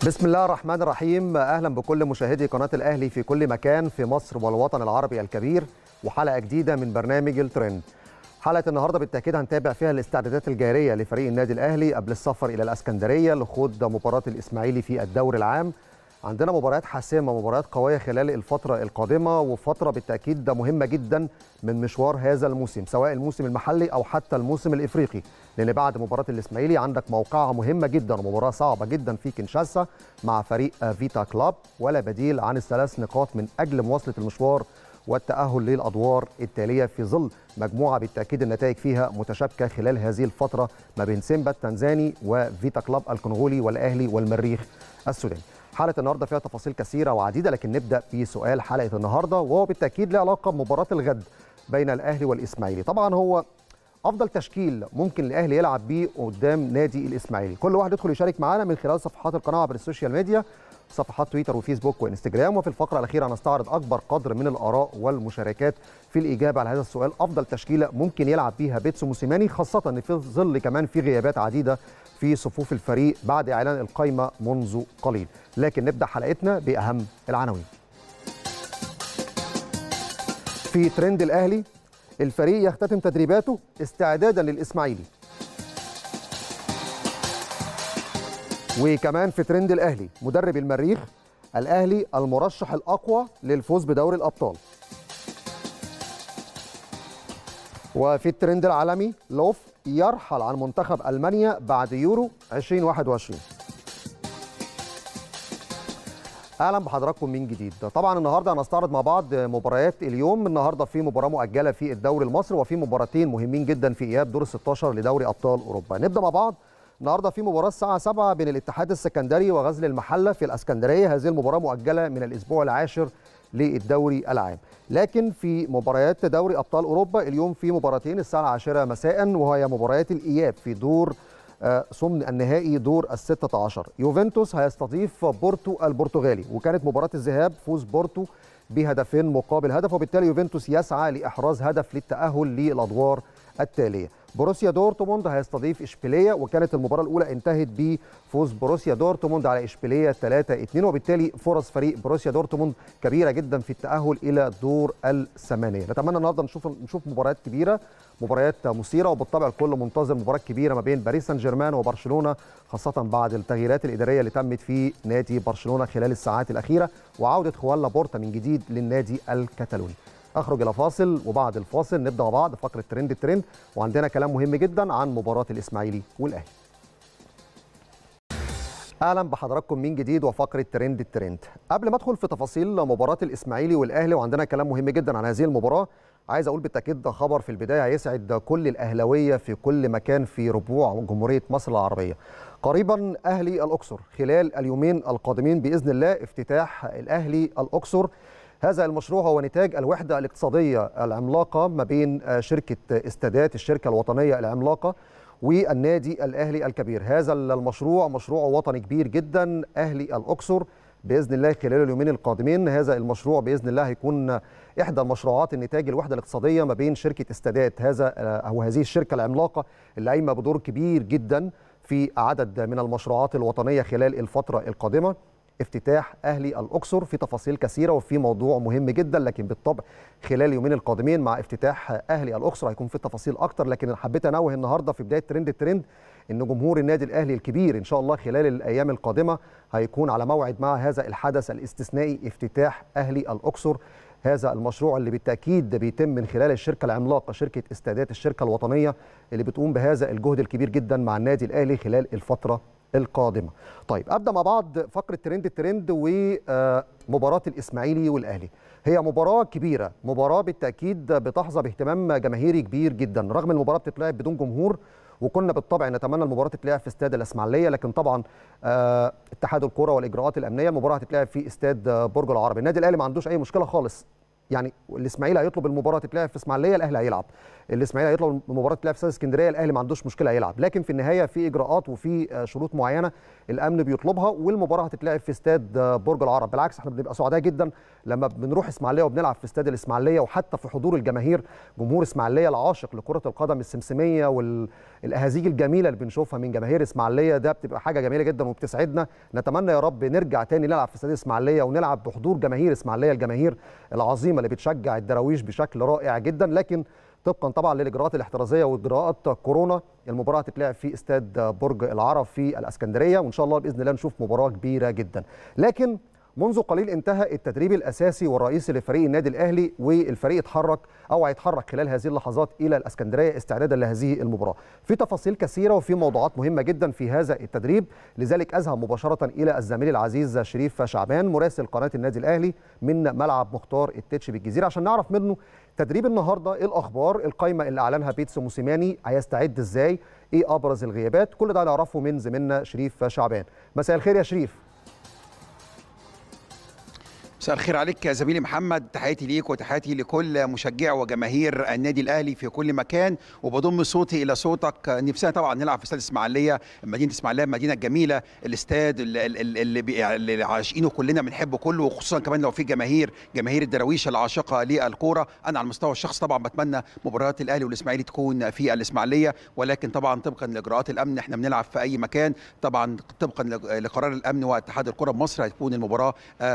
بسم الله الرحمن الرحيم اهلا بكل مشاهدي قناه الاهلي في كل مكان في مصر والوطن العربي الكبير وحلقه جديده من برنامج الترند حلقه النهارده بالتاكيد هنتابع فيها الاستعدادات الجاريه لفريق النادي الاهلي قبل السفر الى الاسكندريه لخوض مباراه الاسماعيلي في الدوري العام عندنا مباريات حاسمه مباريات قويه خلال الفتره القادمه وفتره بالتاكيد مهمه جدا من مشوار هذا الموسم سواء الموسم المحلي او حتى الموسم الافريقي لان بعد مباراه الاسماعيلي عندك موقعها مهمه جدا ومباراه صعبه جدا في كينشاسا مع فريق فيتا كلاب ولا بديل عن الثلاث نقاط من اجل مواصله المشوار والتأهل للأدوار التالية في ظل مجموعة بالتأكيد النتائج فيها متشابكة خلال هذه الفترة ما بين سيمبا التنزاني وفيتا كلاب الكونغولي والأهلي والمريخ السوداني حلقة النهاردة فيها تفاصيل كثيرة وعديدة لكن نبدأ بسؤال حلقة النهاردة وهو بالتأكيد له علاقة بمباراة الغد بين الأهلي والإسماعيلي طبعا هو افضل تشكيل ممكن الاهلي يلعب بيه قدام نادي الاسماعيلي كل واحد يدخل يشارك معانا من خلال صفحات القناه عبر السوشيال ميديا صفحات تويتر وفيسبوك وانستجرام وفي الفقره الاخيره هنستعرض اكبر قدر من الاراء والمشاركات في الاجابه على هذا السؤال افضل تشكيله ممكن يلعب بيها بيتسو موسيماني خاصه ان في ظل كمان في غيابات عديده في صفوف الفريق بعد اعلان القائمه منذ قليل لكن نبدا حلقتنا باهم العناوين في ترند الاهلي الفريق يختتم تدريباته استعدادا للاسماعيلي وكمان في ترند الاهلي مدرب المريخ الاهلي المرشح الاقوى للفوز بدوري الابطال وفي الترند العالمي لوف يرحل عن منتخب المانيا بعد يورو 2021 اهلا بحضراتكم من جديد طبعا النهارده هنستعرض مع بعض مباريات اليوم النهارده في مباراه مؤجله في الدوري المصري وفي مباراتين مهمين جدا في اياب دور ال 16 لدوري ابطال اوروبا نبدا مع بعض النهارده في مباراه الساعه 7 بين الاتحاد السكندري وغزل المحله في الاسكندريه هذه المباراه مؤجله من الاسبوع العاشر للدوري العام لكن في مباريات دوري ابطال اوروبا اليوم في مباراتين الساعه 10 مساء وهي مباريات الاياب في دور ضمن النهائي دور ال 16 يوفنتوس هيستضيف بورتو البرتغالي وكانت مباراه الذهاب فوز بورتو بهدفين مقابل هدف وبالتالي يوفنتوس يسعى لاحراز هدف للتاهل للادوار التاليه بروسيا دورتموند هيستضيف اشبيليه وكانت المباراه الاولى انتهت بفوز بروسيا دورتموند على اشبيليه 3 2 وبالتالي فرص فريق بروسيا دورتموند كبيره جدا في التاهل الى دور الثمانيه نتمنى النهارده نشوف نشوف مباريات كبيره مباريات مثيره وبالطبع الكل منتظر مباراه كبيره ما بين باريس سان جيرمان وبرشلونه خاصه بعد التغييرات الاداريه اللي تمت في نادي برشلونه خلال الساعات الاخيره وعوده خوان لابورتا من جديد للنادي الكتالوني اخرج الى فاصل وبعد الفاصل نبدا مع بعض فقره ترند الترند وعندنا كلام مهم جدا عن مباراه الاسماعيلي والاهلي اهلا بحضراتكم من جديد وفقره ترند الترند قبل ما ادخل في تفاصيل مباراه الاسماعيلي والاهلي وعندنا كلام مهم جدا عن هذه المباراه عايز اقول بالتاكيد ده خبر في البدايه هيسعد كل الاهلاويه في كل مكان في ربوع جمهوريه مصر العربيه قريبا اهلي الاقصر خلال اليومين القادمين باذن الله افتتاح الاهلي الاقصر هذا المشروع هو نتاج الوحدة الاقتصادية العملاقة ما بين شركة استادات الشركة الوطنية العملاقة والنادي الأهلي الكبير هذا المشروع مشروع وطني كبير جدا أهلي الأقصر بإذن الله خلال اليومين القادمين هذا المشروع بإذن الله هيكون إحدى المشروعات النتاج الوحدة الاقتصادية ما بين شركة استادات هذا أو هذه الشركة العملاقة اللي قايمة بدور كبير جدا في عدد من المشروعات الوطنية خلال الفترة القادمة افتتاح اهلي الاقصر في تفاصيل كثيره وفي موضوع مهم جدا لكن بالطبع خلال اليومين القادمين مع افتتاح اهلي الاقصر هيكون في تفاصيل اكتر لكن حبيت انوه النهارده في بدايه ترند الترند ان جمهور النادي الاهلي الكبير ان شاء الله خلال الايام القادمه هيكون على موعد مع هذا الحدث الاستثنائي افتتاح اهلي الاقصر هذا المشروع اللي بالتاكيد بيتم من خلال الشركه العملاقه شركه استادات الشركه الوطنيه اللي بتقوم بهذا الجهد الكبير جدا مع النادي الاهلي خلال الفتره القادمه. طيب ابدا مع بعض فقره ترند الترند ومباراه الاسماعيلي والاهلي. هي مباراه كبيره، مباراه بالتاكيد بتحظى باهتمام جماهيري كبير جدا، رغم المباراه بتتلعب بدون جمهور وكنا بالطبع نتمنى المباراه تتلعب في استاد الاسماعيليه لكن طبعا آه اتحاد الكره والاجراءات الامنيه المباراه هتتلعب في استاد برج العرب، النادي الاهلي ما عندوش اي مشكله خالص يعني الاسماعيلي هيطلب المباراه تتلعب في اسماعيليه الاهلي هيلعب الاسماعيلي هيطلب المباراه تتلعب في استاد اسكندريه الاهلي ما عندوش مشكله هيلعب لكن في النهايه في اجراءات وفي شروط معينه الامن بيطلبها والمباراه هتتلعب في استاد برج العرب بالعكس احنا بنبقى سعداء جدا لما بنروح اسماعيليه وبنلعب في استاد الاسماعيليه وحتى في حضور الجماهير جمهور اسماعيليه العاشق لكره القدم السمسميه والاهازيج الجميله اللي بنشوفها من جماهير اسماعيليه ده بتبقى حاجه جميله جدا وبتسعدنا نتمنى يا رب نرجع تاني نلعب في استاد اسماعيليه ونلعب بحضور جماهير اسماعيليه الجماهير العظيمه اللي بتشجع الدراويش بشكل رائع جدا لكن طبقا طبعا للاجراءات الاحترازيه واجراءات كورونا المباراه هتتلعب في استاد برج العرب في الاسكندريه وان شاء الله باذن الله نشوف مباراه كبيره جدا لكن منذ قليل انتهى التدريب الاساسي والرئيسي لفريق النادي الاهلي والفريق اتحرك او هيتحرك خلال هذه اللحظات الى الاسكندريه استعدادا لهذه المباراه. في تفاصيل كثيره وفي موضوعات مهمه جدا في هذا التدريب، لذلك اذهب مباشره الى الزميل العزيز شريف شعبان مراسل قناه النادي الاهلي من ملعب مختار التتش بالجزيره عشان نعرف منه تدريب النهارده ايه الاخبار القائمه اللي اعلنها بيتسو موسيماني هيستعد ازاي ايه ابرز الغيابات كل ده هنعرفه من زميلنا شريف شعبان مساء الخير يا شريف مساء الخير عليك يا زميلي محمد تحياتي ليك وتحياتي لكل مشجع وجماهير النادي الاهلي في كل مكان وبضم صوتي الى صوتك نفسنا طبعا نلعب في استاد اسماعيليه مدينه اسماعيليه مدينه جميله الاستاد اللي, اللي, اللي عاشقينه كلنا بنحبه كله وخصوصا كمان لو في جماهير جماهير الدراويش العاشقه للكوره انا على المستوى الشخصي طبعا بتمنى مباريات الاهلي والاسماعيلي تكون في الاسماعيليه ولكن طبعا طبقا لاجراءات الامن احنا بنلعب في اي مكان طبعا طبقا لقرار الامن واتحاد الكره بمصر هتكون المباراه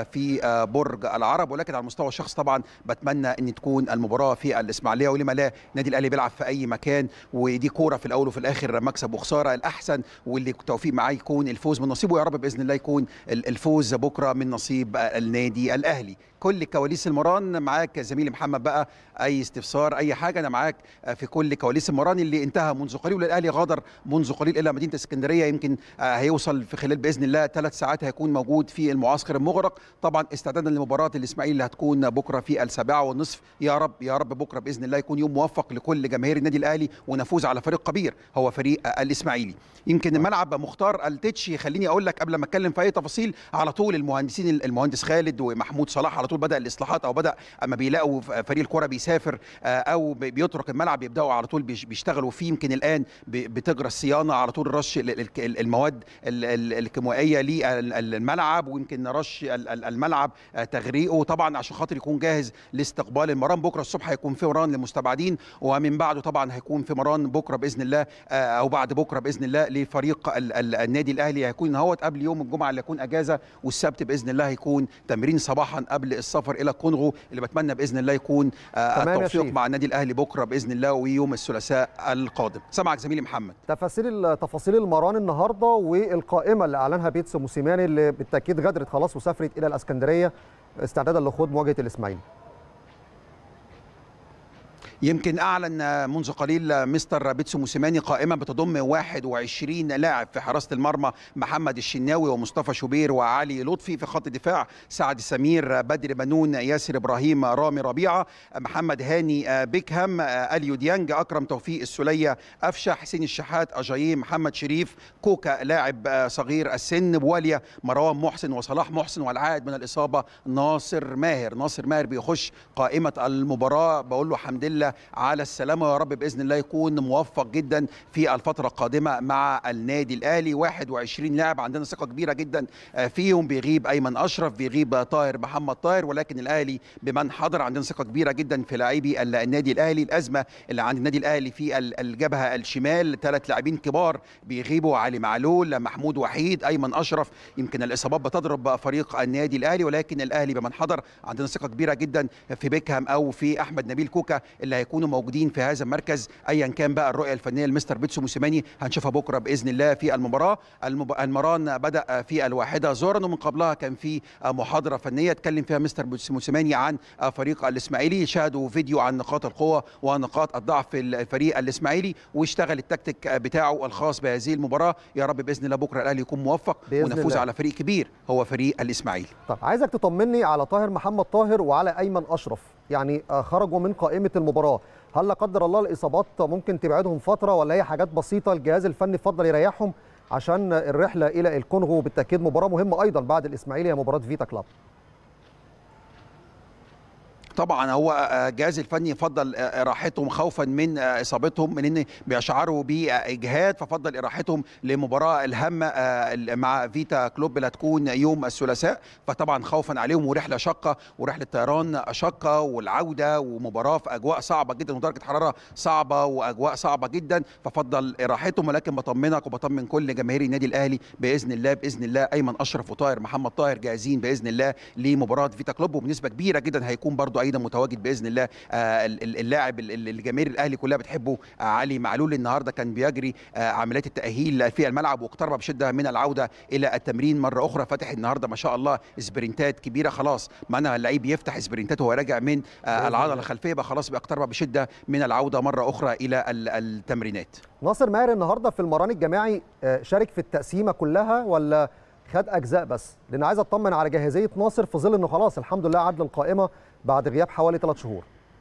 في برج العرب ولكن على المستوى الشخصي طبعا بتمنى ان تكون المباراه في الاسماعيليه ولما لا النادي الاهلي بيلعب في اي مكان ودي كوره في الاول وفي الاخر مكسب وخساره الاحسن واللي التوفيق معاه يكون الفوز من نصيبه يا رب باذن الله يكون الفوز بكره من نصيب النادي الاهلي كل كواليس المران معاك زميلي محمد بقى اي استفسار اي حاجه انا معاك في كل كواليس المران اللي انتهى منذ قليل والاهلي غادر منذ قليل الى مدينه اسكندريه يمكن هيوصل في خلال باذن الله ثلاث ساعات هيكون موجود في المعسكر المغرق طبعا استعدادا لمباراه الاسماعيلي اللي هتكون بكره في السابعه والنصف يا رب يا رب بكره باذن الله يكون يوم موفق لكل جماهير النادي الاهلي ونفوز على فريق كبير هو فريق الاسماعيلي يمكن الملعب مختار التتش خليني اقول لك قبل ما اتكلم في اي تفاصيل على طول المهندسين المهندس خالد ومحمود صلاح على طول بدا الاصلاحات او بدا اما بيلاقوا فريق الكره بيسافر او بيترك الملعب بيبداوا على طول بيشتغلوا فيه يمكن الان بتجرى الصيانه على طول رش المواد الكيميائيه للملعب ويمكن رش الملعب تغريقه طبعا عشان خاطر يكون جاهز لاستقبال المران بكره الصبح هيكون في مران للمستبعدين ومن بعده طبعا هيكون في مران بكره باذن الله او بعد بكره باذن الله لفريق النادي الاهلي هيكون هوت قبل يوم الجمعه اللي هيكون اجازه والسبت باذن الله هيكون تمرين صباحا قبل السفر الى الكونغو اللي بتمنى باذن الله يكون التوفيق مع النادي الاهلي بكره باذن الله ويوم الثلاثاء القادم سامعك زميلي محمد تفاصيل تفاصيل المران النهارده والقائمه اللي اعلنها بيتسو موسيماني اللي بالتاكيد غادرت خلاص وسافرت الى الاسكندريه استعدادا لخوض مواجهه الاسماعيلي يمكن اعلن منذ قليل مستر بيتسو موسيماني قائمه بتضم 21 لاعب في حراسه المرمى محمد الشناوي ومصطفى شوبير وعلي لطفي في خط الدفاع سعد سمير بدر بنون ياسر ابراهيم رامي ربيعه محمد هاني بيكهام اليو ديانج اكرم توفيق السليه افشا حسين الشحات اجاييه محمد شريف كوكا لاعب صغير السن بواليا مروان محسن وصلاح محسن والعائد من الاصابه ناصر ماهر ناصر ماهر بيخش قائمه المباراه بقول له حمد لله على السلامة ويا رب بإذن الله يكون موفق جدا في الفترة القادمة مع النادي الأهلي 21 لاعب عندنا ثقة كبيرة جدا فيهم بيغيب أيمن أشرف بيغيب طاهر محمد طاهر ولكن الأهلي بمن حضر عندنا ثقة كبيرة جدا في لاعبي النادي الأهلي الأزمة اللي عند النادي الأهلي في الجبهة الشمال ثلاث لاعبين كبار بيغيبوا علي معلول محمود وحيد أيمن أشرف يمكن الإصابات بتضرب فريق النادي الأهلي ولكن الأهلي بمن حضر عندنا ثقة كبيرة جدا في بيكهام أو في أحمد نبيل كوكا اللي هيكونوا موجودين في هذا المركز ايا كان بقى الرؤيه الفنيه لمستر بيتسو موسيماني هنشوفها بكره باذن الله في المباراه المب... المران بدا في الواحده زورا ومن قبلها كان في محاضره فنيه اتكلم فيها مستر بيتسو موسيماني عن فريق الاسماعيلي شاهدوا فيديو عن نقاط القوه ونقاط الضعف في الفريق الاسماعيلي واشتغل التكتيك بتاعه الخاص بهذه المباراه يا رب باذن الله بكره الاهلي يكون موفق ونفوز الله. على فريق كبير هو فريق الاسماعيلي طب عايزك تطمني على طاهر محمد طاهر وعلى ايمن اشرف يعني خرجوا من قائمه المباراه هل لا قدر الله الاصابات ممكن تبعدهم فتره ولا هي حاجات بسيطه الجهاز الفني فضل يريحهم عشان الرحله الى الكونغو بالتاكيد مباراه مهمه ايضا بعد الاسماعيلي هي مباراه فيتا كلاب طبعا هو الجهاز الفني فضل راحتهم خوفا من اصابتهم من ان بيشعروا باجهاد ففضل راحتهم لمباراه الهامه مع فيتا كلوب اللي هتكون يوم الثلاثاء فطبعا خوفا عليهم ورحله شاقه ورحله طيران شاقه والعوده ومباراه في اجواء صعبه جدا ودرجه حراره صعبه واجواء صعبه جدا ففضل راحتهم ولكن بطمنك وبطمن كل جماهير النادي الاهلي باذن الله باذن الله ايمن اشرف وطاهر محمد طاهر جاهزين باذن الله لمباراه فيتا كلوب وبنسبه كبيره جدا هيكون برضو ايضا متواجد باذن الله اللاعب الجماهير الاهلي كلها بتحبه علي معلول النهارده كان بيجري عمليات التاهيل في الملعب واقترب بشده من العوده الى التمرين مره اخرى فتح النهارده ما شاء الله سبرنتات كبيره خلاص معنى اللعيب يفتح سبرنتات وهو راجع من العضله الخلفيه بقى خلاص بيقترب بشده من العوده مره اخرى الى التمرينات ناصر ماهر النهارده في المران الجماعي شارك في التقسيمه كلها ولا خد اجزاء بس لان عايز اطمن على جاهزيه ناصر في ظل انه خلاص الحمد لله عدل القائمه بعد غياب حوالي ثلاث شهور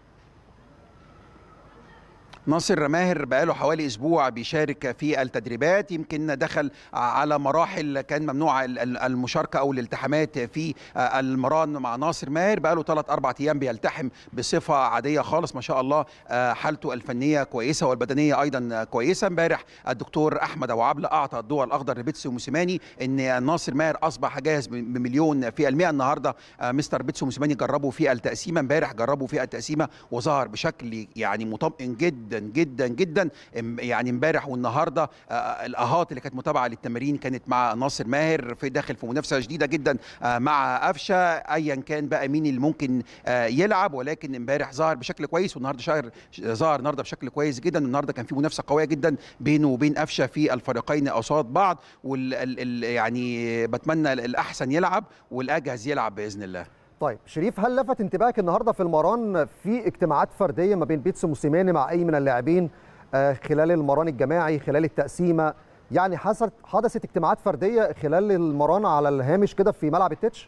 ناصر ماهر بقاله حوالي اسبوع بيشارك في التدريبات يمكن دخل على مراحل كان ممنوع المشاركه او الالتحامات في المران مع ناصر ماهر بقاله ثلاث اربع ايام بيلتحم بصفه عاديه خالص ما شاء الله حالته الفنيه كويسه والبدنيه ايضا كويسه امبارح الدكتور احمد ابو عبله اعطى الضوء الاخضر لبيتسو موسيماني ان ناصر ماهر اصبح جاهز بمليون في المئه النهارده مستر بيتسو موسيماني جربه في التقسيمه امبارح جربه في التقسيمه وظهر بشكل يعني مطمئن جدا جدا جدا يعني امبارح والنهارده الاهات اللي كانت متابعه للتمارين كانت مع ناصر ماهر في داخل في منافسه شديده جدا مع قفشه ايا كان بقى مين اللي ممكن يلعب ولكن امبارح ظهر بشكل كويس والنهارده شهر ظهر النهارده بشكل كويس جدا النهارده كان في منافسه قويه جدا بينه وبين قفشه في الفريقين قصاد بعض وال يعني بتمنى الاحسن يلعب والاجهز يلعب باذن الله طيب شريف هل لفت انتباهك النهارده في المران في اجتماعات فرديه ما بين بيتسو موسيماني مع اي من اللاعبين خلال المران الجماعي خلال التقسيمه يعني حصلت حدثت اجتماعات فرديه خلال المران على الهامش كده في ملعب التتش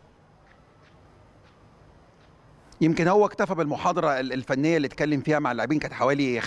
يمكن هو اكتفى بالمحاضرة الفنية اللي اتكلم فيها مع اللاعبين كانت حوالي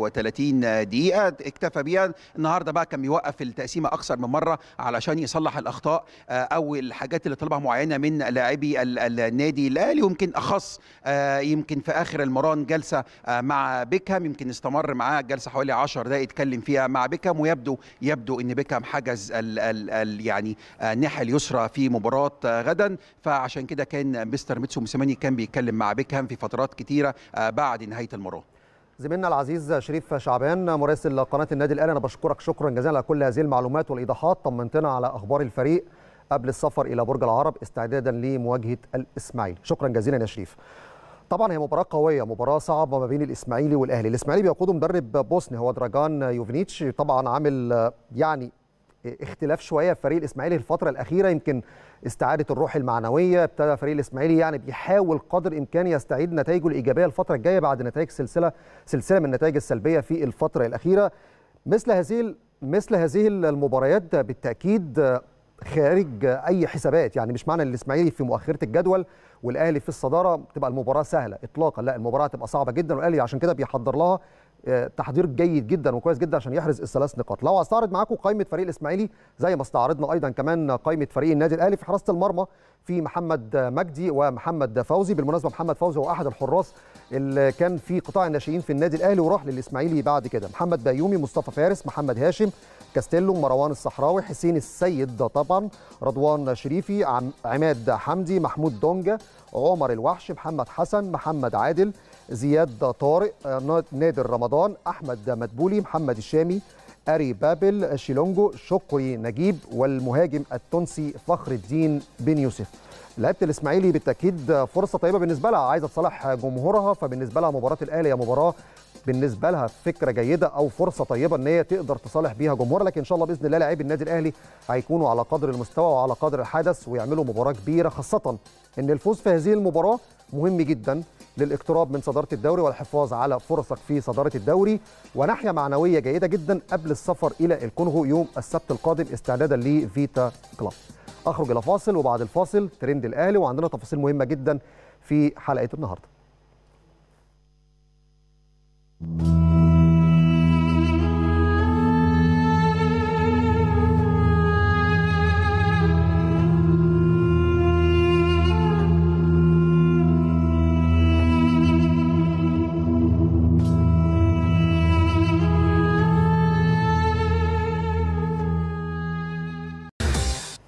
35 دقيقة اكتفى بيها النهاردة بقى كان بيوقف التقسيمة أكثر من مرة علشان يصلح الأخطاء أو الحاجات اللي طلبها معينة من لاعبي النادي الأهلي ويمكن أخص يمكن في آخر المران جلسة مع بيكهام يمكن استمر معاه جلسة حوالي 10 دقائق اتكلم فيها مع بيكهام ويبدو يبدو إن بيكهام حجز ال ال ال يعني الناحية اليسرى في مباراة غدا فعشان كده كان مستر ميتسو موسيماني كان بيتكلم مع بيكهام في فترات كتيره بعد نهايه المباراه زميلنا العزيز شريف شعبان مراسل قناه النادي الاهلي انا بشكرك شكرا جزيلا على كل هذه المعلومات والايضاحات طمنتنا على اخبار الفريق قبل السفر الى برج العرب استعدادا لمواجهه الاسماعيلي شكرا جزيلا يا شريف طبعا هي مباراه قويه مباراه صعبه ما بين الاسماعيلي والاهلي الاسماعيلي بيقوده مدرب بوسني هو دراجان يوفينيتش طبعا عامل يعني اختلاف شويه في فريق الاسماعيلي الفتره الاخيره يمكن استعاده الروح المعنويه ابتدى فريق الاسماعيلي يعني بيحاول قدر الامكان يستعيد نتائجه الايجابيه الفتره الجايه بعد نتائج سلسله سلسله من النتائج السلبيه في الفتره الاخيره مثل هذه مثل هذه المباريات بالتاكيد خارج اي حسابات يعني مش معنى ان الاسماعيلي في مؤخره الجدول والاهلي في الصداره تبقى المباراه سهله اطلاقا لا المباراه تبقى صعبه جدا والاهلي عشان كده بيحضر لها تحضير جيد جدا وكويس جدا عشان يحرز الثلاث نقاط لو استعرض معاكم قائمه فريق الاسماعيلي زي ما استعرضنا ايضا كمان قائمه فريق النادي الاهلي في حراسه المرمى في محمد مجدي ومحمد فوزي بالمناسبه محمد فوزي هو احد الحراس اللي كان في قطاع الناشئين في النادي الاهلي وراح للاسماعيلي بعد كده محمد بيومي مصطفى فارس محمد هاشم كاستيلو مروان الصحراوي حسين السيد طبعا رضوان شريفي عماد حمدي محمود دونجا عمر الوحش محمد حسن محمد عادل زياد طارق نادر رمضان احمد مدبولي محمد الشامي اري بابل شيلونجو شكري نجيب والمهاجم التونسي فخر الدين بن يوسف لعيبه الاسماعيلي بالتاكيد فرصه طيبه بالنسبه لها عايزه تصالح جمهورها فبالنسبه لها مباراه الاهلي هي مباراه بالنسبه لها فكره جيده او فرصه طيبه ان هي تقدر تصالح بيها جمهورها لكن ان شاء الله باذن الله لاعبي النادي الاهلي هيكونوا على قدر المستوى وعلى قدر الحدث ويعملوا مباراه كبيره خاصه ان الفوز في هذه المباراه مهم جدا للاقتراب من صداره الدوري والحفاظ على فرصك في صداره الدوري وناحيه معنويه جيده جدا قبل السفر الى الكونغو يوم السبت القادم استعدادا لفيتا كلاب. اخرج الى فاصل وبعد الفاصل ترند الاهلي وعندنا تفاصيل مهمه جدا في حلقه النهارده.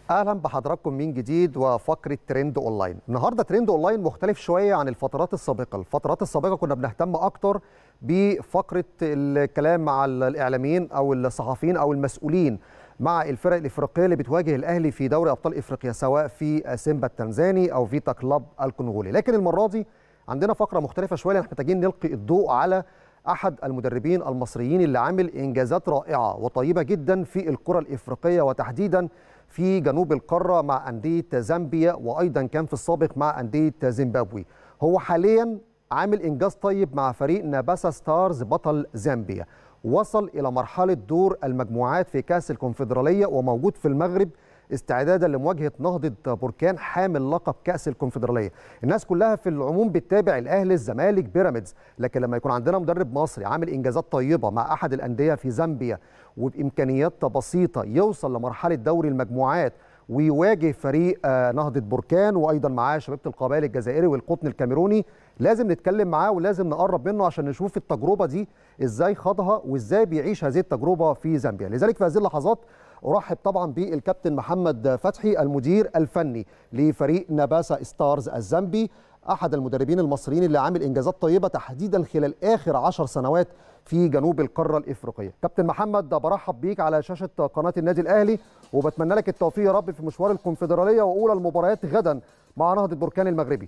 اهلا بحضراتكم من جديد وفقره ترند اونلاين النهارده ترند اونلاين مختلف شويه عن الفترات السابقه الفترات السابقه كنا بنهتم اكتر بفقره الكلام مع الاعلاميين او الصحفيين او المسؤولين مع الفرق الافريقيه اللي بتواجه الاهلي في دوري ابطال افريقيا سواء في سيمبا التنزاني او فيتا كلاب الكونغولي لكن المره دي عندنا فقره مختلفه شويه احنا محتاجين نلقي الضوء على احد المدربين المصريين اللي عامل انجازات رائعه وطيبه جدا في الكره الافريقيه وتحديدا في جنوب القاره مع انديه زامبيا وايضا كان في السابق مع انديه زيمبابوي هو حاليا عامل انجاز طيب مع فريق ناباسا ستارز بطل زامبيا وصل الى مرحله دور المجموعات في كاس الكونفدراليه وموجود في المغرب استعدادا لمواجهه نهضه بركان حامل لقب كاس الكونفدراليه الناس كلها في العموم بتتابع الاهلي الزمالك بيراميدز لكن لما يكون عندنا مدرب مصري عامل انجازات طيبه مع احد الانديه في زامبيا وبامكانيات بسيطه يوصل لمرحله دوري المجموعات ويواجه فريق نهضه بركان وايضا معاه شبيبه القبائل الجزائري والقطن الكاميروني لازم نتكلم معاه ولازم نقرب منه عشان نشوف التجربه دي ازاي خاضها وازاي بيعيش هذه التجربه في زامبيا لذلك في هذه اللحظات ارحب طبعا بالكابتن محمد فتحي المدير الفني لفريق ناباسا ستارز الزامبي احد المدربين المصريين اللي عامل انجازات طيبه تحديدا خلال اخر عشر سنوات في جنوب القاره الافريقيه كابتن محمد برحب بيك على شاشه قناه النادي الاهلي وبتمنى لك التوفيق يا رب في مشوار الكونفدراليه واولى المباريات غدا مع نهضه بركان المغربي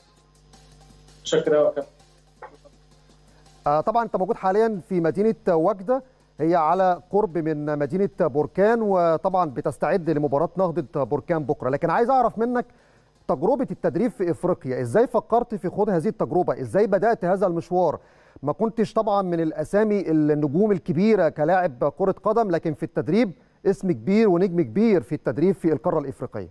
شكرا يا كابتن آه طبعا انت موجود حاليا في مدينه وجده هي على قرب من مدينه بركان وطبعا بتستعد لمباراه نهضه بركان بكره لكن عايز اعرف منك تجربه التدريب في افريقيا ازاي فكرت في خوض هذه التجربه ازاي بدات هذا المشوار ما كنتش طبعا من الاسامي النجوم الكبيره كلاعب كره قدم لكن في التدريب اسم كبير ونجم كبير في التدريب في القاره الافريقيه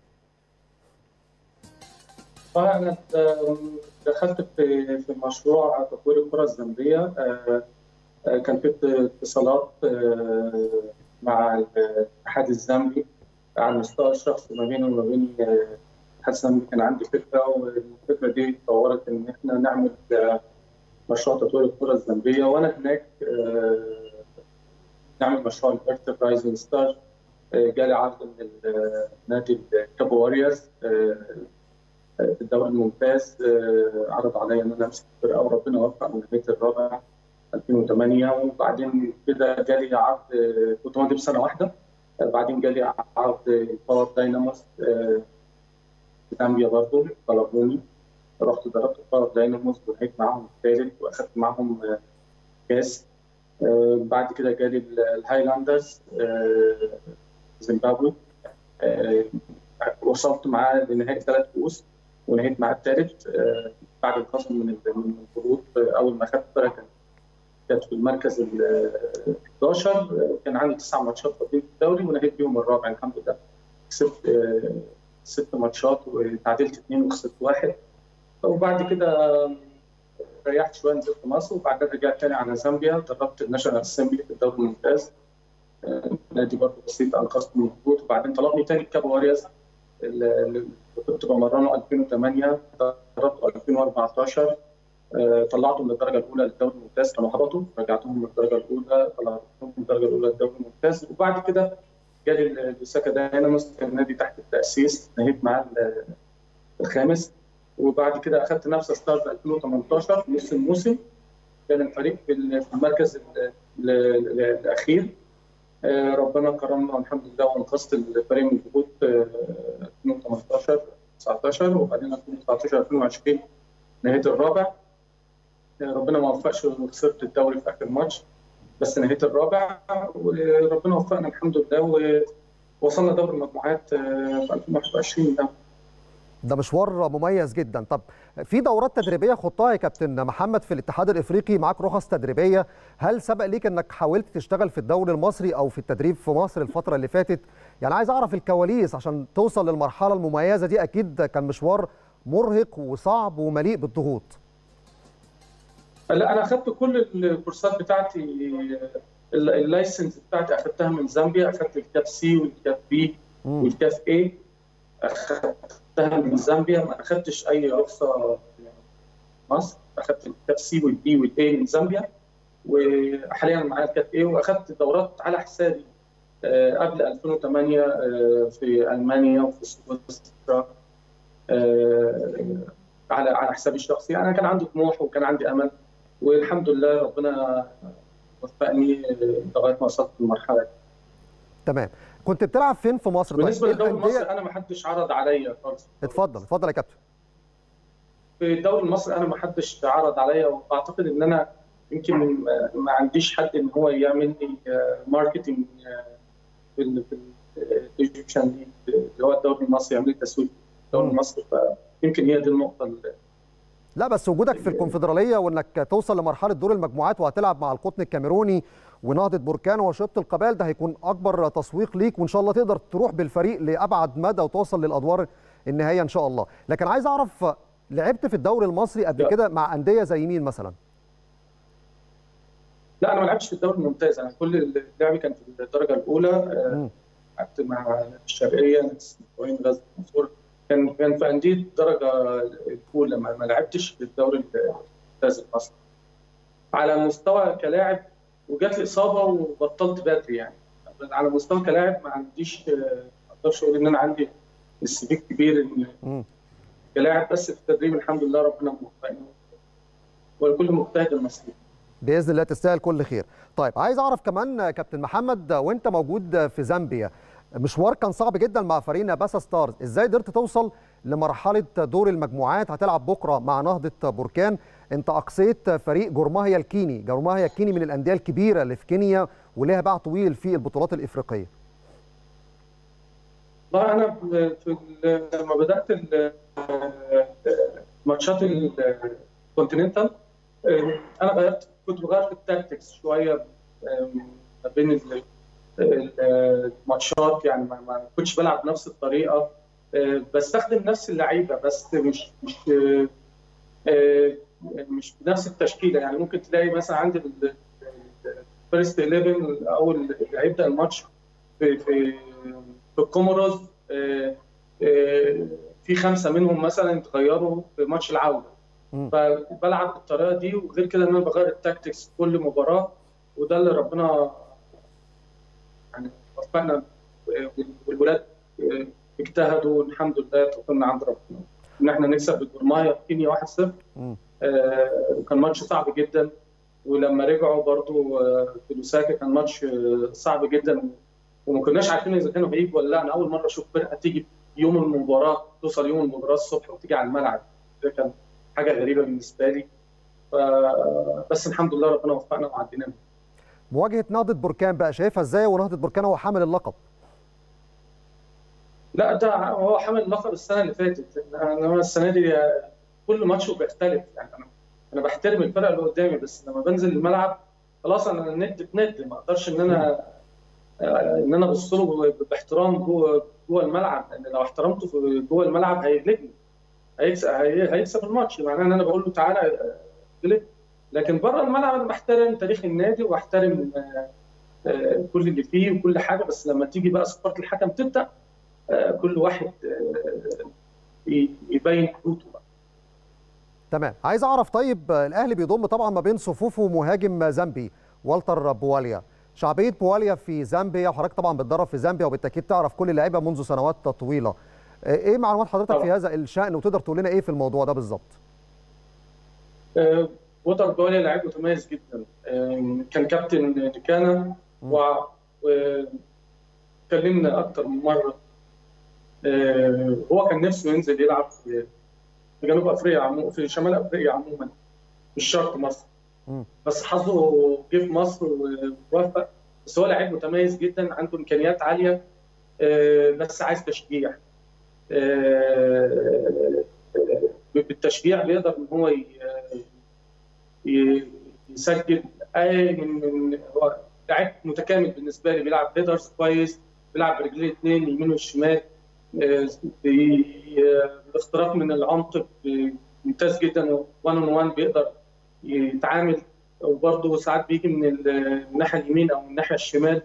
انا دخلت في في مشروع تطوير الكره الزامبيه كان في اتصالات مع الاتحاد الزامبي على المستوى الشخصي ما بيني وما بين الاتحاد الزامبي كان عندي فكره والفكره دي اتطورت ان احنا نعمل مشروع تطوير الكره الزامبيه وانا هناك نعمل مشروع الانتربرايزنج ستار جالي عرض من نادي الكابو واريورز في الدوري الممتاز عرض عليا ان انا امسك الفرقه وربنا وفق من نهايه الرابع 2008 وبعدين كده جالي عرض كنت ماضي بسنه واحده بعدين جالي عرض الباور دايناموس زامبيا برضه طلبوني رحت ضربت الباور دايناموس ونهيت معاهم الثالث واخدت معاهم كاس بعد كده جالي الهايلاندرز زيمبابوي وصلت معاه لنهايه ثلاث كؤوس ونهيت معاه الثالث بعد الخصم من الهبوط اول ما اخذت فرقه كانت في المركز ال 11 كان عندي تسع ماتشات فاضيين في الدوري ونهيت بيهم الرابع الحمد لله كسبت ست ماتشات وتعادلت اثنين وخسرت واحد وبعد كده ريحت شويه نزلت مصر وبعدين رجعت تاني على زامبيا دربت الناشونال اسمبلي في الدوري الممتاز نادي برضه بسيط انقذت من الهبوط وبعدين طلبني تاني كابو وارياز اللي كنت بمرنه 2008 دربته 2014 طلعته من الدرجه الاولى للدوري الممتاز كانوا هبطوا رجعتهم من الدرجه الاولى طلعتهم من الدرجه الاولى للدوري الممتاز وبعد كده جالي لوساكا دايناموس كان نادي تحت التاسيس نهيت معاه الخامس وبعد كده اخذت نفس ستارز 2018 في نص الموسم كان الفريق في المركز الاخير ربنا كرمنا والحمد لله وانقذت الفريق من الهبوط 2018 19 وبعدين 2019 2020 نهيت الرابع ربنا ما وفقش وخسرت الدوري في اخر ماتش بس نهيت الرابع وربنا وفقنا الحمد لله ووصلنا دوري المجموعات في 2021 ده ده مشوار مميز جدا طب في دورات تدريبيه خضتها يا كابتن محمد في الاتحاد الافريقي معاك رخص تدريبيه هل سبق ليك انك حاولت تشتغل في الدوري المصري او في التدريب في مصر الفتره اللي فاتت يعني عايز اعرف الكواليس عشان توصل للمرحله المميزه دي اكيد كان مشوار مرهق وصعب ومليء بالضغوط لا انا اخذت كل الكورسات بتاعتي اللايسنس بتاعتي اخذتها من زامبيا اخذت الكاف سي والكاف بي والكاف اي اخذتها من زامبيا ما اخذتش اي رخصه في مصر اخذت الكاف سي والبي والاي من زامبيا وحاليا معايا الكاف اي واخذت دورات على حسابي قبل 2008 في المانيا وفي سويسرا على على حسابي الشخصي انا كان عندي طموح وكان عندي امل والحمد لله ربنا وفقني لغايه ما وصلت للمرحله دي. تمام كنت بتلعب فين في مصر بالنسبه طيب للدوري المصري انا ما حدش عرض عليا خالص اتفضل اتفضل يا كابتن في الدوري المصري انا ما حدش عرض عليا واعتقد ان انا يمكن ما عنديش حد ان هو يعمل لي ماركتنج في الايجيبشن ليج اللي هو الدوري المصري يعمل لي تسويق الدوري المصري فيمكن هي دي النقطه اللي لا بس وجودك في الكونفدراليه وانك توصل لمرحله دور المجموعات وهتلعب مع القطن الكاميروني ونهضه بركان وشبط القبائل ده هيكون اكبر تسويق ليك وان شاء الله تقدر تروح بالفريق لابعد مدى وتوصل للادوار النهائيه ان شاء الله لكن عايز اعرف لعبت في الدوري المصري قبل كده مع انديه زي مين مثلا لا انا ما لعبتش في الدوري الممتاز انا كل لعبي كان في الدرجه الاولى لعبت مع الشرقيه وين غزه منصور كان كان في انديه الدرجه الاولى ما لعبتش في الدوري الممتاز المصري على مستوى كلاعب وجات لي اصابه وبطلت بدري يعني على مستوى كلاعب ما عنديش ما اقدرش اقول ان انا عندي السي في كبير كلاعب بس في التدريب الحمد لله ربنا موفقني ولكل مجتهد نصيب باذن الله تستاهل كل خير طيب عايز اعرف كمان كابتن محمد وانت موجود في زامبيا مشوار كان صعب جدا مع فريق ناباسا ستارز ازاي قدرت توصل لمرحله دور المجموعات هتلعب بكره مع نهضه بركان انت اقصيت فريق جورماهيا الكيني جورماهيا الكيني من الانديه الكبيره اللي في كينيا ولها باع طويل في البطولات الافريقيه والله انا في لما بدات ماتشات الكونتيننتال انا غيرت كنت بغير في التاكتكس شويه ما بين الماتشات يعني ما كنتش بلعب بنفس الطريقه بستخدم نفس اللعيبه بس مش مش مش بنفس التشكيله يعني ممكن تلاقي مثلا عندي الفيرست 11 اول اللي هيبدا الماتش في في في الكوموروز في خمسه منهم مثلا اتغيروا في ماتش العوده فبلعب بالطريقه دي وغير كده ان انا بغير التاكتكس كل مباراه وده اللي ربنا يعني وفقنا والولاد اجتهدوا الحمد لله توفيقنا عند ربنا ان احنا نكسب الجرمايه في كينيا 1-0 آه وكان ماتش صعب جدا ولما رجعوا برضو آه في لوساكا كان ماتش آه صعب جدا وما كناش عارفين اذا كانوا هيجوا ولا لا انا اول مره اشوف فرقه تيجي يوم المباراه توصل يوم المباراه الصبح وتيجي على الملعب ده كان حاجه غريبه بالنسبه لي بس الحمد لله ربنا وفقنا وعدينا مواجهه نهضه بركان بقى شايفها ازاي ونهضه بركان هو حامل اللقب لا ده هو حامل اللقب السنه اللي فاتت انما السنه دي كل ماتش بيختلف يعني انا انا بحترم الفرقه اللي قدامي بس لما بنزل الملعب خلاص انا ند بند ما اقدرش ان انا ان انا ابص له باحترام جوه جوه الملعب لان لو احترمته في جوه الملعب هيغلبني هيكسب هيكسب الماتش معناه ان انا بقول له تعالى اغلب لكن بره الملعب انا بحترم تاريخ النادي واحترم كل اللي فيه وكل حاجه بس لما تيجي بقى صفاره الحكم تبدا كل واحد يبين قوته بقى تمام عايز اعرف طيب الاهلي بيضم طبعا ما بين صفوفه مهاجم زامبي والتر بواليا شعبيه بواليا في زامبيا وحضرتك طبعا بتدرب في زامبيا وبالتاكيد تعرف كل اللعيبه منذ سنوات طويله ايه معلومات حضرتك طبعا. في هذا الشان وتقدر تقول لنا ايه في الموضوع ده بالظبط أه وتر بواليا لعيب متميز جدا أه كان كابتن ديكانا وكلمنا اكتر من مره أه هو كان نفسه ينزل يلعب في في جنوب افريقيا عمو في شمال افريقيا عموما مش شرط مصر م. بس حظه جه في مصر ووفق بس هو لعيب متميز جدا عنده امكانيات عاليه بس عايز تشجيع بالتشجيع بيقدر ان هو يسجل اي من هو لعيب متكامل بالنسبه لي بيلعب هيدرز كويس بيلعب برجليه الاثنين اليمين والشمال الاختراق من العمق ممتاز جدا 1 اون 1 بيقدر يتعامل وبرضه ساعات بيجي من الناحيه اليمين او من الناحيه الشمال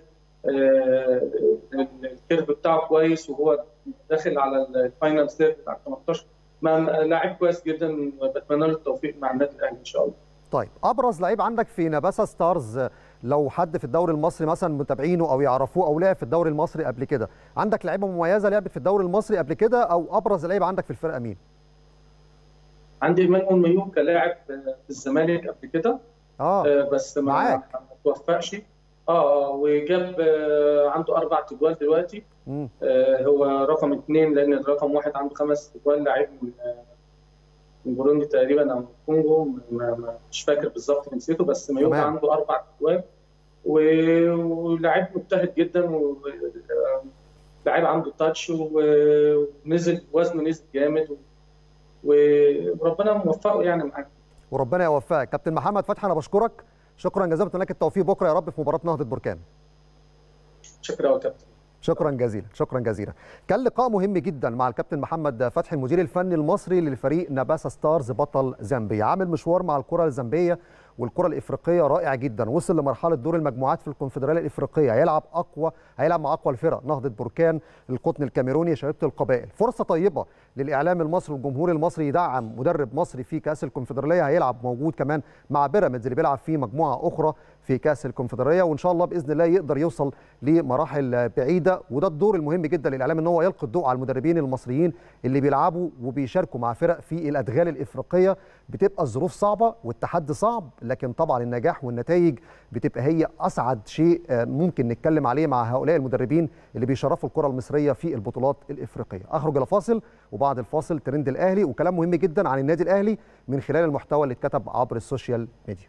الكيرف بتاعه كويس وهو داخل على الفاينل سيرف بتاع 18 لاعب كويس جدا بتمنى له التوفيق مع النادي الاهلي ان شاء الله. طيب ابرز لعيب عندك في نباسا ستارز لو حد في الدوري المصري مثلا متابعينه او يعرفوه او لعب في الدوري المصري قبل كده عندك لعيبه مميزه لعبت في الدوري المصري قبل كده او ابرز لعيبه عندك في الفرقه مين عندي ايمان ميوب كلاعب في الزمالك قبل كده اه آه، بس ما معاك. ما توفقش اه اه وجاب آه، عنده اربع تجوال دلوقتي مم. آه، هو رقم اثنين لان الرقم واحد عنده خمس تجوال لعيب من آه، من بوروندي تقريبا او من الكونغو ما- ما- مش فاكر بالظبط جنسيته بس ميوب تمام. عنده اربع تجوال و- ولاعيب مجتهد جدا و- آه، لاعب عنده تاتش و- ونزل وزنه نزل جامد و- وربنا موفقه يعني معاك وربنا يوفقك كابتن محمد فتحي انا بشكرك شكرا جزيلا بتمنى لك التوفيق بكره يا رب في مباراه نهضه بركان شكرا يا كابتن شكرا جزيلا شكرا جزيلا كان لقاء مهم جدا مع الكابتن محمد فتحي المدير الفني المصري للفريق نباسا ستارز بطل زامبيا عامل مشوار مع الكره الزامبيه والكره الافريقيه رائع جدا وصل لمرحله دور المجموعات في الكونفدراليه الافريقيه هيلعب اقوى هيلعب مع اقوى الفرق نهضه بركان القطن الكاميروني شبيبه القبائل فرصه طيبه للاعلام المصري والجمهور المصري يدعم مدرب مصري في كاس الكونفدراليه هيلعب موجود كمان مع بيراميدز اللي بيلعب في مجموعه اخرى في كاس الكونفدراليه وان شاء الله باذن الله يقدر يوصل لمراحل بعيده وده الدور المهم جدا للاعلام ان هو يلقي الضوء على المدربين المصريين اللي بيلعبوا وبيشاركوا مع فرق في الادغال الافريقيه بتبقى الظروف صعبه والتحدي صعب لكن طبعا النجاح والنتائج بتبقى هي اسعد شيء آه، ممكن نتكلم عليه مع هؤلاء المدربين اللي بيشرفوا الكره المصريه في البطولات الافريقيه اخرج الى فاصل وبعد الفاصل ترند الاهلي وكلام مهم جدا عن النادي الاهلي من خلال المحتوى اللي اتكتب عبر السوشيال ميديا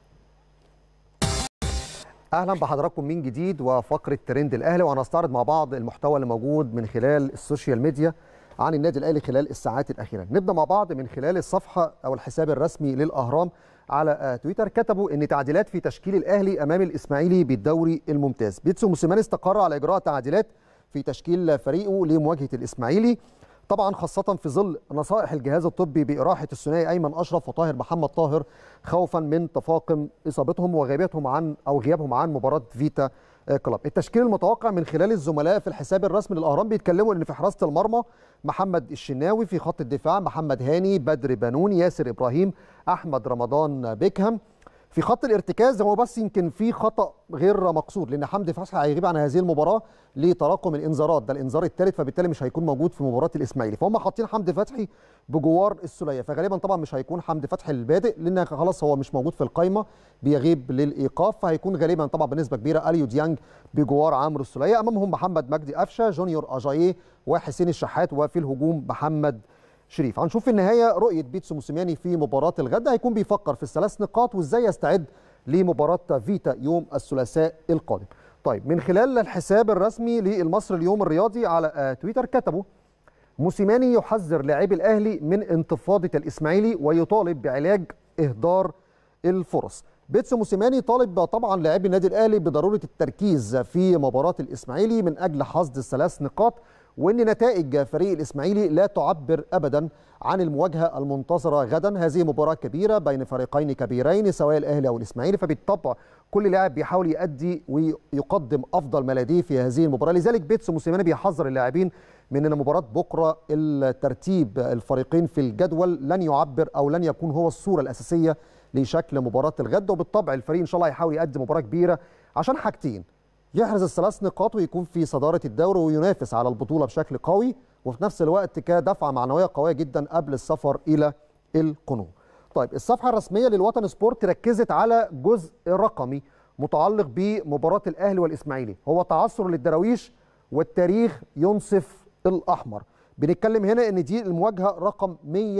اهلا بحضراتكم من جديد وفقره ترند الاهلي وهنستعرض مع بعض المحتوى اللي موجود من خلال السوشيال ميديا عن النادي الاهلي خلال الساعات الاخيره نبدا مع بعض من خلال الصفحه او الحساب الرسمي للاهرام على آه، تويتر كتبوا ان تعديلات في تشكيل الاهلي امام الاسماعيلي بالدوري الممتاز بيتسو موسيماني استقر على اجراء تعديلات في تشكيل فريقه لمواجهه الاسماعيلي طبعا خاصة في ظل نصائح الجهاز الطبي بإراحة الثنائي أيمن أشرف وطاهر محمد طاهر خوفا من تفاقم إصابتهم وغيابتهم عن أو غيابهم عن مباراة فيتا آه، كلاب. التشكيل المتوقع من خلال الزملاء في الحساب الرسمي للأهرام بيتكلموا إن في حراسة المرمى محمد الشناوي في خط الدفاع محمد هاني بدر بنون ياسر إبراهيم أحمد رمضان بيكهام في خط الارتكاز هو بس يمكن في خطا غير مقصود لان حمدي فتحي هيغيب عن هذه المباراه لتراكم الانذارات ده الانذار الثالث فبالتالي مش هيكون موجود في مباراه الاسماعيلي فهم حاطين حمدي فتحي بجوار السوليه فغالبا طبعا مش هيكون حمدي فتحي البادئ لان خلاص هو مش موجود في القائمه بيغيب للايقاف فهيكون غالبا طبعا بنسبه كبيره اليو ديانج بجوار عمرو السوليه امامهم محمد مجدي قفشه جونيور اجاييه وحسين الشحات وفي الهجوم محمد شريف هنشوف في النهايه رؤيه بيتسو موسيماني في مباراه الغد هيكون بيفكر في الثلاث نقاط وازاي يستعد لمباراه فيتا يوم الثلاثاء القادم طيب من خلال الحساب الرسمي للمصري اليوم الرياضي على آه، تويتر كتبوا موسيماني يحذر لاعبي الاهلي من انتفاضه الاسماعيلي ويطالب بعلاج اهدار الفرص بيتسو موسيماني طالب طبعا لاعبي النادي الاهلي بضروره التركيز في مباراه الاسماعيلي من اجل حصد الثلاث نقاط وان نتائج فريق الاسماعيلي لا تعبر ابدا عن المواجهه المنتظره غدا هذه مباراه كبيره بين فريقين كبيرين سواء الاهلي او الاسماعيلي فبالطبع كل لاعب بيحاول يؤدي ويقدم افضل ما لديه في هذه المباراه لذلك بيتسو موسيماني بيحذر اللاعبين من ان مباراه بكره الترتيب الفريقين في الجدول لن يعبر او لن يكون هو الصوره الاساسيه لشكل مباراه الغد وبالطبع الفريق ان شاء الله هيحاول يقدم مباراه كبيره عشان حاجتين يحرز الثلاث نقاط ويكون في صداره الدوري وينافس على البطوله بشكل قوي وفي نفس الوقت كدفعه معنويه قويه جدا قبل السفر الى القنوع. طيب الصفحه الرسميه للوطن سبورت ركزت على جزء رقمي متعلق بمباراه الاهلي والاسماعيلي هو تعثر للدراويش والتاريخ ينصف الاحمر. بنتكلم هنا ان دي المواجهه رقم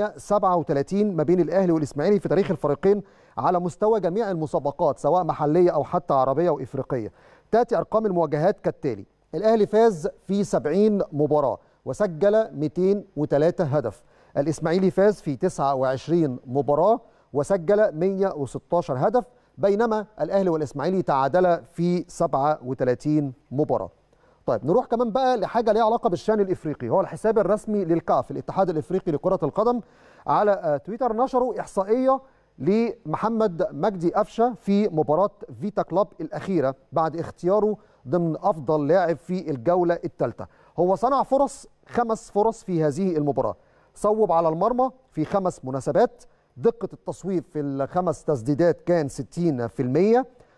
137 ما بين الاهلي والاسماعيلي في تاريخ الفريقين على مستوى جميع المسابقات سواء محليه او حتى عربيه وافريقيه. تاتي ارقام المواجهات كالتالي: الاهلي فاز في 70 مباراه وسجل 203 هدف. الاسماعيلي فاز في 29 مباراه وسجل 116 هدف بينما الاهلي والاسماعيلي تعادلا في 37 مباراه. طيب نروح كمان بقى لحاجه ليها علاقه بالشان الافريقي هو الحساب الرسمي للكاف الاتحاد الافريقي لكره القدم على آه، تويتر نشروا احصائيه لمحمد مجدي قفشه في مباراه فيتا كلاب الاخيره بعد اختياره ضمن افضل لاعب في الجوله الثالثه هو صنع فرص خمس فرص في هذه المباراه صوب على المرمى في خمس مناسبات دقه التصويب في الخمس تسديدات كان 60%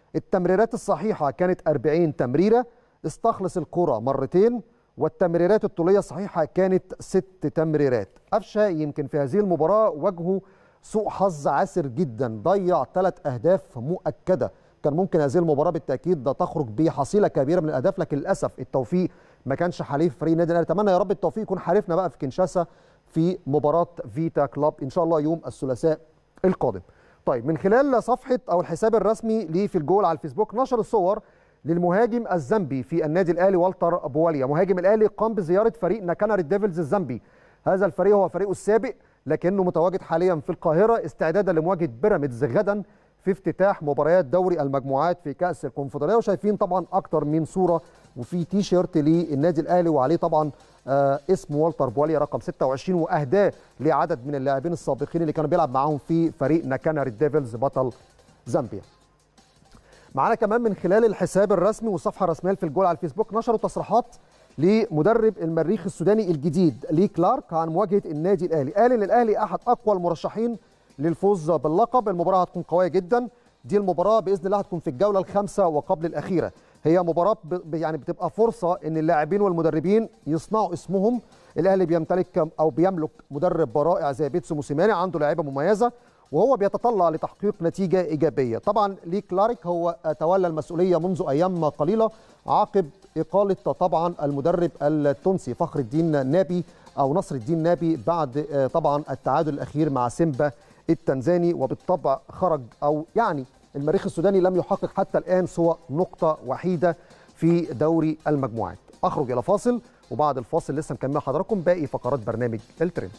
التمريرات الصحيحه كانت 40 تمريره استخلص الكره مرتين والتمريرات الطوليه الصحيحه كانت ست تمريرات قفشه يمكن في هذه المباراه وجهه سوء حظ عسر جدا ضيع ثلاث اهداف مؤكده كان ممكن هذه المباراه بالتاكيد ده تخرج بحصيله كبيره من الاهداف لكن للاسف التوفيق ما كانش حليف فريق النادي الاهلي اتمنى يا رب التوفيق يكون حالفنا بقى في كنشاسا في مباراه فيتا كلوب ان شاء الله يوم الثلاثاء القادم طيب من خلال صفحه او الحساب الرسمي ليه في الجول على الفيسبوك نشر الصور للمهاجم الزامبي في النادي الاهلي والتر بواليا مهاجم الاهلي قام بزياره فريق نكنر الديفلز الزامبي هذا الفريق هو فريقه السابق لكنه متواجد حاليا في القاهره استعدادا لمواجهه بيراميدز غدا في افتتاح مباريات دوري المجموعات في كاس الكونفدراليه وشايفين طبعا اكتر من صوره وفي تي شيرت للنادي الاهلي وعليه طبعا آه اسم والتر بواليا رقم 26 واهداه لعدد من اللاعبين السابقين اللي كانوا بيلعب معاهم في فريق نكنر الديفلز بطل زامبيا معانا كمان من خلال الحساب الرسمي والصفحه الرسميه في الجول على الفيسبوك نشروا تصريحات لمدرب المريخ السوداني الجديد لي كلارك عن مواجهه النادي الاهلي قال ان الاهلي احد اقوى المرشحين للفوز باللقب المباراه هتكون قويه جدا دي المباراه باذن الله هتكون في الجوله الخامسه وقبل الاخيره هي مباراه ب... يعني بتبقى فرصه ان اللاعبين والمدربين يصنعوا اسمهم الاهلي بيمتلك او بيملك مدرب رائع زي بيتسو موسيماني عنده لعيبه مميزه وهو بيتطلع لتحقيق نتيجه ايجابيه طبعا لي كلارك هو تولى المسؤوليه منذ ايام قليله عقب اقاله طبعا المدرب التونسي فخر الدين نابي او نصر الدين نابي بعد طبعا التعادل الاخير مع سيمبا التنزاني وبالطبع خرج او يعني المريخ السوداني لم يحقق حتى الان سوى نقطه وحيده في دوري المجموعات اخرج الى فاصل وبعد الفاصل لسه مكمل حضراتكم باقي فقرات برنامج الترند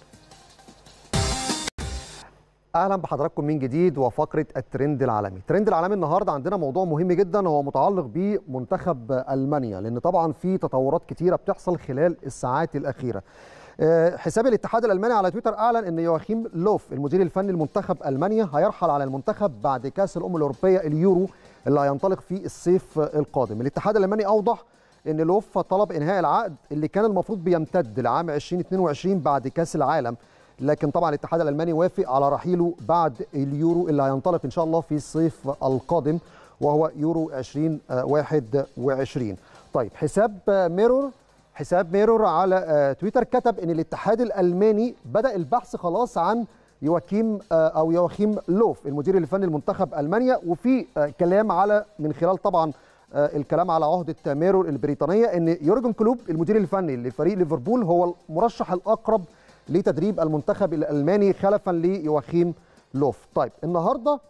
اهلا بحضراتكم من جديد وفقره الترند العالمي الترند العالمي النهارده عندنا موضوع مهم جدا هو متعلق بمنتخب المانيا لان طبعا في تطورات كتيره بتحصل خلال الساعات الاخيره حساب الاتحاد الالماني على تويتر اعلن ان يواخيم لوف المدير الفني لمنتخب المانيا هيرحل على المنتخب بعد كاس الامم الاوروبيه اليورو اللي هينطلق في الصيف القادم الاتحاد الالماني اوضح ان لوف طلب انهاء العقد اللي كان المفروض بيمتد لعام 2022 بعد كاس العالم لكن طبعا الاتحاد الالماني وافق على رحيله بعد اليورو اللي هينطلق ان شاء الله في الصيف القادم وهو يورو 2021 طيب حساب ميرور حساب ميرور على تويتر كتب ان الاتحاد الالماني بدا البحث خلاص عن يواكيم او يواخيم لوف المدير الفني لمنتخب المانيا وفي كلام على من خلال طبعا الكلام على عهده ميرور البريطانيه ان يورجن كلوب المدير الفني لفريق ليفربول هو المرشح الاقرب لتدريب المنتخب الالماني خلفا ليواخيم لوف طيب النهارده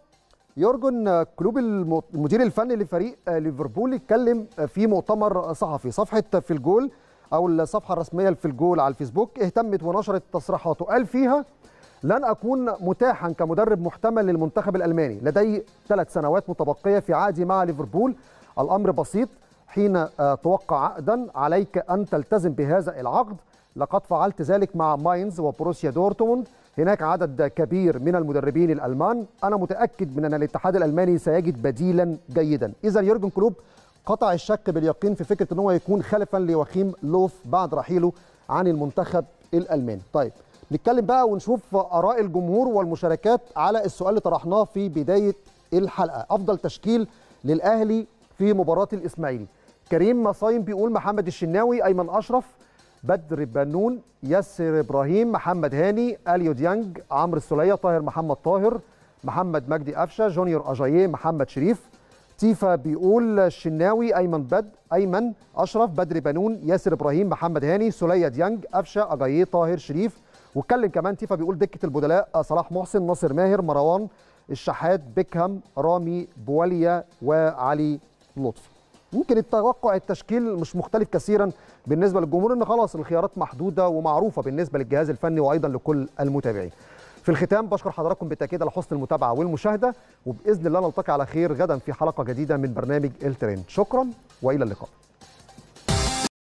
يورجن كلوب المدير الفني لفريق ليفربول اتكلم في مؤتمر صحفي صفحه في الجول او الصفحه الرسميه في الجول على الفيسبوك اهتمت ونشرت تصريحاته قال فيها لن اكون متاحا كمدرب محتمل للمنتخب الالماني لدي ثلاث سنوات متبقيه في عقدي مع ليفربول الامر بسيط حين توقع عقدا عليك ان تلتزم بهذا العقد لقد فعلت ذلك مع ماينز وبروسيا دورتموند هناك عدد كبير من المدربين الالمان انا متاكد من ان الاتحاد الالماني سيجد بديلا جيدا اذا يورجن كلوب قطع الشك باليقين في فكره ان هو يكون خلفا لوخيم لوف بعد رحيله عن المنتخب الالماني طيب نتكلم بقى ونشوف اراء الجمهور والمشاركات على السؤال اللي طرحناه في بدايه الحلقه افضل تشكيل للاهلي في مباراه الاسماعيلي كريم مصايم بيقول محمد الشناوي ايمن اشرف بدر بنون ياسر ابراهيم محمد هاني اليو ديانج عمرو السوليه طاهر محمد طاهر محمد مجدي قفشه جونيور اجاييه محمد شريف تيفا بيقول الشناوي ايمن بد ايمن اشرف بدر بنون ياسر ابراهيم محمد هاني سوليه ديانج قفشه اجاييه طاهر شريف واتكلم كمان تيفا بيقول دكه البدلاء صلاح محسن ناصر ماهر مروان الشحات بيكهام رامي بواليا وعلي لطفي ممكن التوقع التشكيل مش مختلف كثيرا بالنسبه للجمهور ان خلاص الخيارات محدوده ومعروفه بالنسبه للجهاز الفني وايضا لكل المتابعين. في الختام بشكر حضراتكم بالتاكيد على حسن المتابعه والمشاهده وباذن الله نلتقي على خير غدا في حلقه جديده من برنامج الترند شكرا والى اللقاء.